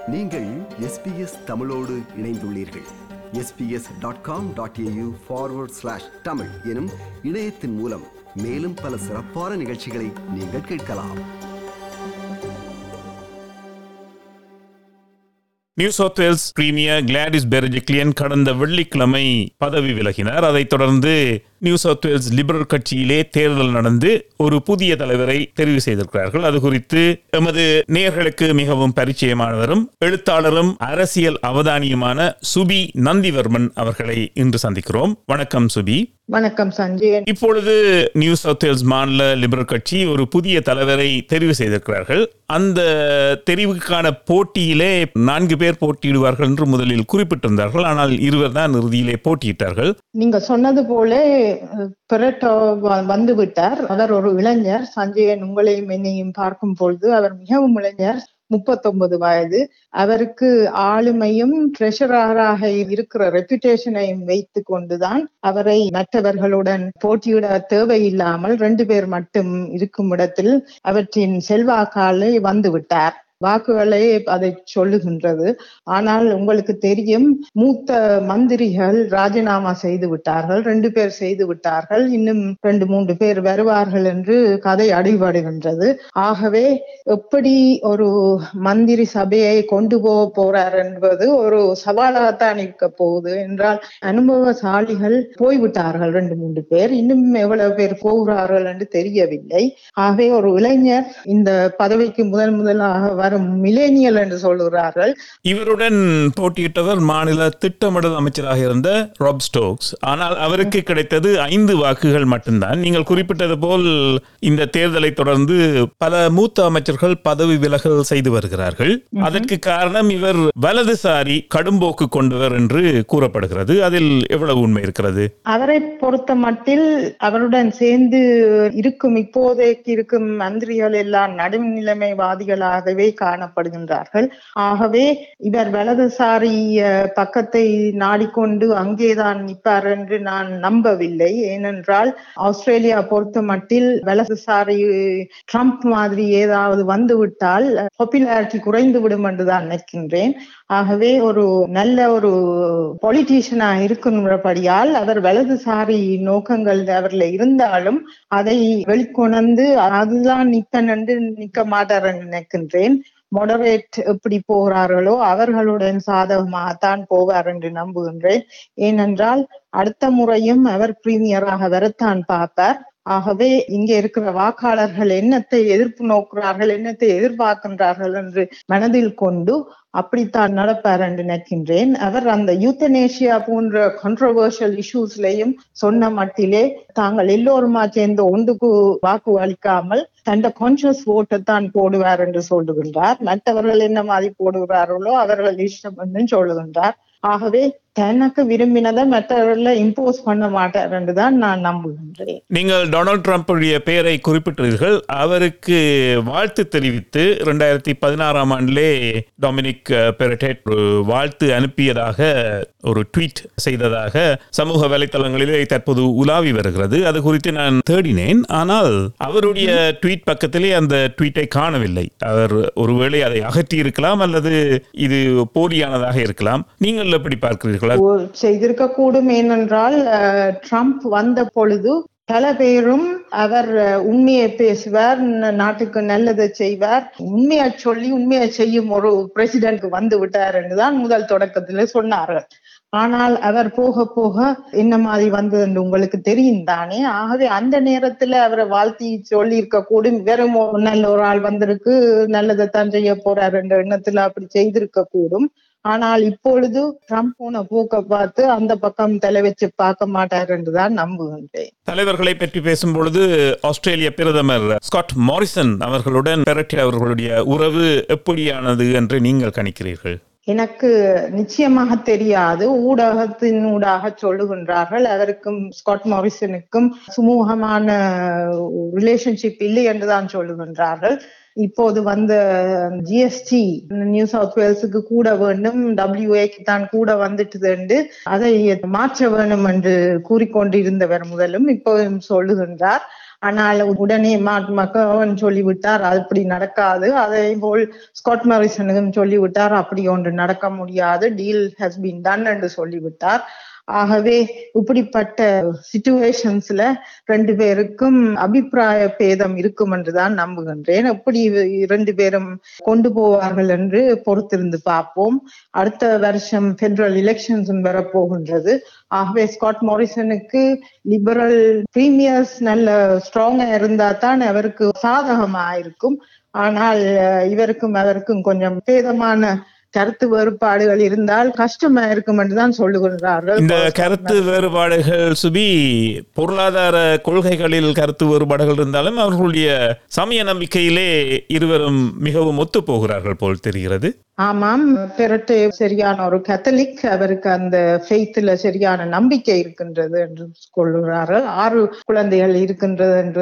நீங்கள் எஸ்பிஎஸ் தமிழோடு இணைந்துள்ளீர்கள் SBS dot com dot AU forward slash Tamil எனும் இணையத்தின் மூலம் மேலும் பல சிறப்பான நிகழ்ச்சிகளை நீங்கள் கேட்கலாம் New South Wales premier Gladys Berejiklian கடந்த வெள்ளிக்கிழமை பதவி விலகினார் அதைத் தொடர்ந்து நியூ சவுத் வேல்ஸ் லிபரல் கட்சியிலே தேர்தல் நடந்து ஒரு புதிய தலைவரை தெரிவு செய்திருக்கிறார்கள் அது குறித்து எமது நேயர்களுக்கு மிகவும் பரிச்சயமானவரும் எழுத்தாளரும் அரசியல் அவதானியுமான சுபி நந்திவர்மன் அவர்களை இன்று சந்திக்கிறோம் வணக்கம் சுபி வணக்கம் சஞ்சய் இப்பொழுது நியூ சவுத் வேல்ஸ் மாநில லிபரல் கட்சி ஒரு புதிய தலைவரை தெரிவு செய்திருக்கிறார்கள் அந்த தெரிவுக்கான போட்டியிலே நான்கு பேர் போட்டியிடுவார்கள் என்று முதலில் குறிப்பிட்டிருந்தார்கள் ஆனால் இருவர் தான் இறுதியிலே போட்டியிட்டார்கள் நீங்க சொன்னது போல பெரட்டோ வந்து விட்டார் அவர் ஒரு இளைஞர் சஞ்சயன் உங்களையும் என்னையும் பார்க்கும் பொழுது அவர் மிகவும் இளைஞர் முப்பத்தொன்பது வயது அவருக்கு ஆளுமையும் ட்ரெஷரராக இருக்கிற ரெப்புடேஷனையும் வைத்து கொண்டுதான் அவரை மற்றவர்களுடன் போட்டியிட தேவையில்லாமல் ரெண்டு பேர் மட்டும் இருக்கும் இடத்தில் அவற்றின் செல்வாக்காலை வந்து விட்டார் வாக்குகளே அதை சொல்லுகின்றது ஆனால் உங்களுக்கு தெரியும் மூத்த மந்திரிகள் ராஜினாமா செய்து விட்டார்கள் ரெண்டு பேர் செய்து விட்டார்கள் இன்னும் ரெண்டு மூன்று பேர் வருவார்கள் என்று கதை அடிபடுகின்றது ஆகவே எப்படி ஒரு மந்திரி சபையை கொண்டு போக போறார் என்பது ஒரு சவாலாகத்தான் இருக்க போகுது என்றால் அனுபவசாலிகள் போய்விட்டார்கள் ரெண்டு மூன்று பேர் இன்னும் எவ்வளவு பேர் போகிறார்கள் என்று தெரியவில்லை ஆகவே ஒரு இளைஞர் இந்த பதவிக்கு முதல் முதலாக வரும் மிலேனியல் என்று சொல்லுகிறார்கள் இவருடன் போட்டியிட்டவர் மாநில திட்டமிடல் அமைச்சராக இருந்த ராப் ஸ்டோக்ஸ் ஆனால் அவருக்கு கிடைத்தது ஐந்து வாக்குகள் மட்டும்தான் நீங்கள் குறிப்பிட்டது போல் இந்த தேர்தலை தொடர்ந்து பல மூத்த அமைச்சர்கள் பதவி விலகல் செய்து வருகிறார்கள் அதற்கு காரணம் இவர் வலதுசாரி கடும்போக்கு கொண்டவர் என்று கூறப்படுகிறது அதில் எவ்வளவு உண்மை இருக்கிறது அவரை பொறுத்த மட்டில் அவருடன் சேர்ந்து இருக்கும் இப்போதைக்கு இருக்கும் மந்திரிகள் எல்லாம் நடுநிலைமைவாதிகளாகவே காணப்படுகின்றார்கள் ஆகவே இவர் வலதுசாரி அஹ், பக்கத்தை நாடிக்கொண்டு அங்கேதான் நிற்பார் என்று நான் நம்பவில்லை ஏனென்றால் ஆஸ்திரேலியா பொறுத்த மட்டில் வலதுசாரி ட்ரம்ப் மாதிரி ஏதாவது வந்துவிட்டால் பாப்புலாரிட்டி குறைந்து விடும் என்று தான் நினைக்கின்றேன் ஆகவே ஒரு நல்ல ஒரு பொலிட்டீஷியனா இருக்கின்றபடியால் அவர் வலதுசாரி நோக்கங்கள் அவர்ல இருந்தாலும் அதை வெளிக்கொணர்ந்து அதுதான் நிப்பன் என்று நிக்க மாட்டார் என்று நினைக்கின்றேன் மொடரேட் எப்படி போகிறார்களோ அவர்களுடன் சாதகமாகத்தான் போவார் என்று நம்புகின்றேன் ஏனென்றால் அடுத்த முறையும் அவர் பிரீமியராக வரத்தான் பார்ப்பார் ஆகவே இங்கே இருக்கிற வாக்காளர்கள் என்னத்தை எதிர்ப்பு நோக்குறார்கள் என்னத்தை எதிர்பார்க்கின்றார்கள் என்று மனதில் கொண்டு அப்படித்தான் நடப்பார் என்று நினைக்கின்றேன் அவர் அந்த யூத்தனேஷியா போன்ற கான்ட்ரவர்ஷியல் இஷ்யூஸ்லையும் சொன்ன மட்டிலே தாங்கள் எல்லோருமா சேர்ந்து ஒன்றுக்கு வாக்கு அளிக்காமல் தண்ட கான்சியஸ் ஓட்டை தான் போடுவார் என்று சொல்லுகின்றார் மற்றவர்கள் என்ன மாதிரி போடுகிறார்களோ அவர்கள் இஷ்டம் என்று சொல்லுகின்றார் ஆகவே தனக்கு விரும்பினதை மற்றவர்களை இம்போஸ் பண்ண மாட்டார் என்றுதான் நான் நம்புகின்றேன் நீங்கள் டொனால்ட் ட்ரம்ப்புடைய பெயரை குறிப்பிட்டீர்கள் அவருக்கு வாழ்த்து தெரிவித்து ரெண்டாயிரத்தி பதினாறாம் ஆண்டிலே டொமினிக் பெரட்டேட் ஒரு வாழ்த்து அனுப்பியதாக ஒரு ட்வீட் செய்ததாக சமூக வலைத்தளங்களிலே தற்போது உலாவி வருகிறது அது குறித்து நான் தேடினேன் ஆனால் அவருடைய ட்வீட் பக்கத்திலே அந்த ட்வீட்டை காணவில்லை அவர் ஒருவேளை அதை அகற்றி இருக்கலாம் அல்லது இது போலியானதாக இருக்கலாம் நீங்கள் எப்படி பார்க்கிறீர்களா செய்திருக்க கூடும் ஏனென்றால் அஹ், ட்ரம்ப் வந்த பொழுது பல பேரும் அவர் அஹ், உண்மையை பேசுவார் ந- நாட்டுக்கு நல்லதை செய்வார் உண்மையை சொல்லி உண்மையை செய்யும் ஒரு பிரசிடென்ட் வந்து விட்டார் என்றுதான் முதல் தொடக்கத்துல சொன்னார்கள் ஆனால் அவர் போக போக என்ன மாதிரி வந்தது என்று உங்களுக்கு தெரியும் தானே ஆகவே அந்த நேரத்துல அவரை வாழ்த்தி சொல்லி இருக்க கூடும் வெறும் ஒரு நல்ல ஒரு ஆள் வந்திருக்கு நல்லதைத்தான் செய்ய போறார் என்ற எண்ணத்துல அப்படி செய்திருக்க கூடும் ஆனால் இப்பொழுது ட்ரம்ப் போன போக்க பார்த்து அந்த பக்கம் தலை வச்சு பார்க்க மாட்டார் என்றுதான் நம்புகின்றேன் தலைவர்களை பற்றி பேசும்பொழுது ஆஸ்திரேலிய பிரதமர் ஸ்காட் மாரிசன் அவர்களுடன் பெரட்டி அவர்களுடைய உறவு எப்படியானது என்று நீங்கள் கணிக்கிறீர்கள் எனக்கு நிச்சயமாக தெரியாது ஊடகத்தின் ஊடாக சொல்லுகின்றார்கள் அவருக்கும் ஸ்காட் மாரிசனுக்கும் சுமூகமான ரிலேஷன்ஷிப் இல்லை என்றுதான் சொல்லுகின்றார்கள் இப்போது வந்த ஜிஎஸ்டி நியூ சவுத் வேல்ஸுக்கு கூட வேண்டும் டபிள்யூஏக்கு தான் கூட வந்துட்டது என்று அதை மாற்ற வேண்டும் என்று கூறிக்கொண்டிருந்தவர் முதலும் இப்போதும் சொல்லுகின்றார் ஆனால் உடனே மாட் மக்கவன் சொல்லிவிட்டார் அது அப்படி நடக்காது அதே போல் ஸ்காட் மாரிசனுக்கும் சொல்லிவிட்டார் அப்படி ஒன்று நடக்க முடியாது டீல் ஹஸ் பீன் டன் என்று சொல்லிவிட்டார் ஆகவே இப்படிப்பட்ட சிச்சுவேஷன்ஸ்ல ரெண்டு பேருக்கும் அபிப்பிராய பேதம் இருக்கும் என்றுதான் நம்புகின்றேன் எப்படி இரண்டு பேரும் கொண்டு போவார்கள் என்று பொறுத்திருந்து பார்ப்போம் அடுத்த வருஷம் பெடரல் எலெக்ஷன்ஸும் வரப்போகின்றது ஆகவே ஸ்காட் மாரிசனுக்கு லிபரல் பிரீமியர்ஸ் நல்ல ஸ்ட்ராங்கா இருந்தா தான் அவருக்கு சாதகமா இருக்கும் ஆனால் இவருக்கும் அவருக்கும் கொஞ்சம் பேதமான கருத்து வேறுபாடுகள் இருந்தால் கஷ்டமா இருக்கும் என்றுதான் சொல்லுகிறார்கள் இந்த கருத்து வேறுபாடுகள் சுபி பொருளாதார கொள்கைகளில் கருத்து வேறுபாடுகள் இருந்தாலும் அவர்களுடைய சமய நம்பிக்கையிலே இருவரும் மிகவும் ஒத்து போகிறார்கள் போல் தெரிகிறது ஆமாம் பெரட்டு சரியான ஒரு கத்தலிக் அவருக்கு அந்த ஃபெய்த்ல சரியான நம்பிக்கை இருக்கின்றது என்று கொள்கிறார்கள் ஆறு குழந்தைகள் இருக்கின்றது என்று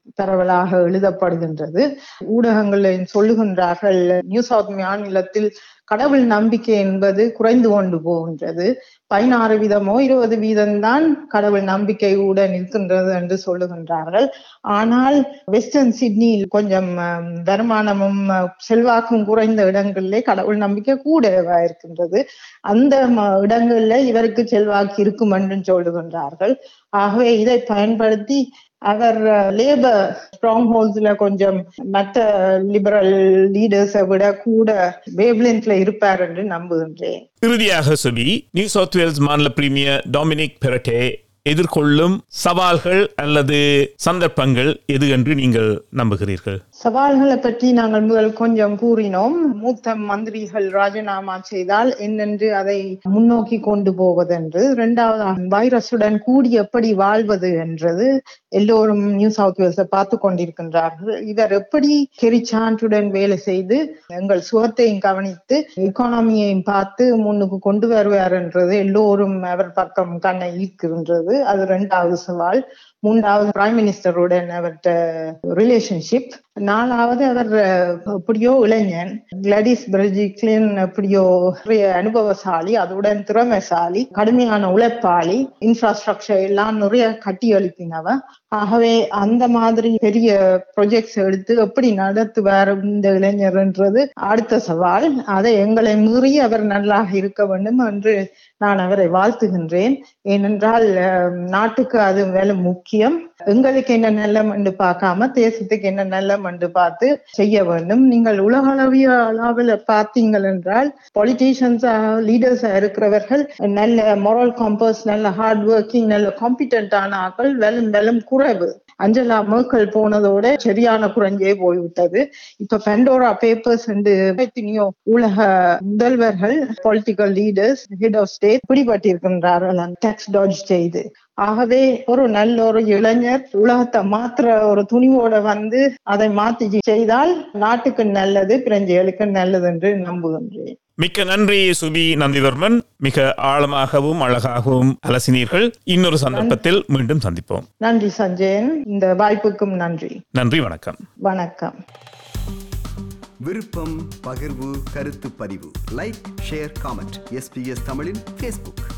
பரவலாக எழுதப்படுகின்றது ஊடகங்களில் சொல்லுகின்றார்கள் நியூ சவுத் மாநிலத்தில் கடவுள் நம்பிக்கை என்பது குறைந்து கொண்டு போகின்றது பதினாறு வீதமோ இருபது வீதம்தான் கடவுள் நம்பிக்கையுடன் இருக்கின்றது என்று சொல்லுகின்றார்கள் ஆனால் வெஸ்டர்ன் சிட்னியில் கொஞ்சம் வருமானமும் செல்வாக்கும் குறைந்த இடங்களிலே கடவுள் நம்பிக்கை கூடவா இருக்கின்றது அந்த இடங்கள்ல இவருக்கு செல்வாக்கு இருக்கும் என்று சொல்லுகின்றார்கள் ஆகவே இதை பயன்படுத்தி அவர் லேபர் ஸ்ட்ராங் ஹோல்ஸ்ல கொஞ்சம் மற்ற லிபரல் லீடர்ஸை விட கூட வேவ்லென்த்ல இருப்பார் என்று நம்புகின்றேன் இறுதியாக சுபி நியூ சவுத் வேல்ஸ் மாநில பிரீமியர் டாமினிக் பெரட்டே எதிர்கொள்ளும் சவால்கள் அல்லது சந்தர்ப்பங்கள் எது என்று நீங்கள் நம்புகிறீர்கள் சவால்களை பற்றி நாங்கள் முதல் கொஞ்சம் கூறினோம் மூத்த மந்திரிகள் ராஜினாமா செய்தால் என்னென்று அதை முன்னோக்கி கொண்டு போவதென்று இரண்டாவது வைரசுடன் கூடி எப்படி வாழ்வது என்றது எல்லோரும் நியூ சவுத் வேல்ஸை பார்த்து கொண்டிருக்கின்றார்கள் இவர் எப்படி கெரிச்சான்றுடன் வேலை செய்து எங்கள் சுகத்தையும் கவனித்து எக்கானமியையும் பார்த்து முன்னுக்கு கொண்டு வருவார் என்றது எல்லோரும் அவர் பக்கம் கண்ணை ஈர்க்கின்றது அது இரண்டாவது சவால் மூன்றாவது பிரைம் மினிஸ்டருடன் அவர்கிட்ட ரிலேஷன்ஷிப் நாலாவது அவர் எப்படியோ இளைஞன் கிளடிஸ் பிரஜிக்லின் எப்படியோ அனுபவசாலி அதுடன் திறமைசாலி கடுமையான உழைப்பாளி இன்ஃப்ராஸ்ட்ரக்சர் எல்லாம் நிறைய கட்டி எழுப்பினவ ஆகவே அந்த மாதிரி பெரிய ப்ரொஜெக்ட்ஸ் எடுத்து எப்படி நடத்துவார் இந்த இளைஞர்ன்றது அடுத்த சவால் அதை எங்களை மீறி அவர் நல்லாக இருக்க வேண்டும் என்று நான் அவரை வாழ்த்துகின்றேன் ஏனென்றால் நாட்டுக்கு அது வேலை முக்கியம் எங்களுக்கு என்ன நல்லம் என்று பார்க்காம தேசத்துக்கு என்ன நல்லம் என்று பார்த்து செய்ய வேண்டும் நீங்கள் உலகளவிய அளவில் பார்த்தீங்கள் என்றால் பொலிட்டீஷியன்ஸா லீடர்ஸா இருக்கிறவர்கள் நல்ல மொரல் காம்பஸ் நல்ல ஹார்ட் ஒர்க்கிங் நல்ல காம்பிடென்டான ஆக்கள் வெலும் வெலும் குறைவு அஞ்சலா மேர்க்கல் போனதோட சரியான குறைஞ்சே போய்விட்டது இப்ப பெண்டோரா பேப்பர்ஸ் என்று எத்தனையோ உலக முதல்வர்கள் political leaders head of state பிடிபட்டிருக்கின்றார்கள் டாக்ஸ் டாஜ் செய்து ஆகவே ஒரு நல்ல ஒரு இளைஞர் உலகத்தை மாத்திர ஒரு துணிவோட வந்து அதை மாத்தி செய்தால் நாட்டுக்கு நல்லது பிரெஞ்சுகளுக்கு நல்லது என்று நம்புகின்றேன் மிக்க நன்றி சுபி நந்திவர்மன் மிக ஆழமாகவும் அழகாகவும் அலசினீர்கள் இன்னொரு சந்தர்ப்பத்தில் மீண்டும் சந்திப்போம் நன்றி சஞ்சயன் இந்த வாய்ப்புக்கும் நன்றி நன்றி வணக்கம் வணக்கம் விருப்பம் பகிர்வு கருத்து பதிவு லைக் ஷேர் காமெண்ட் எஸ்பிஎஸ் தமிழின் ஃபேஸ்புக்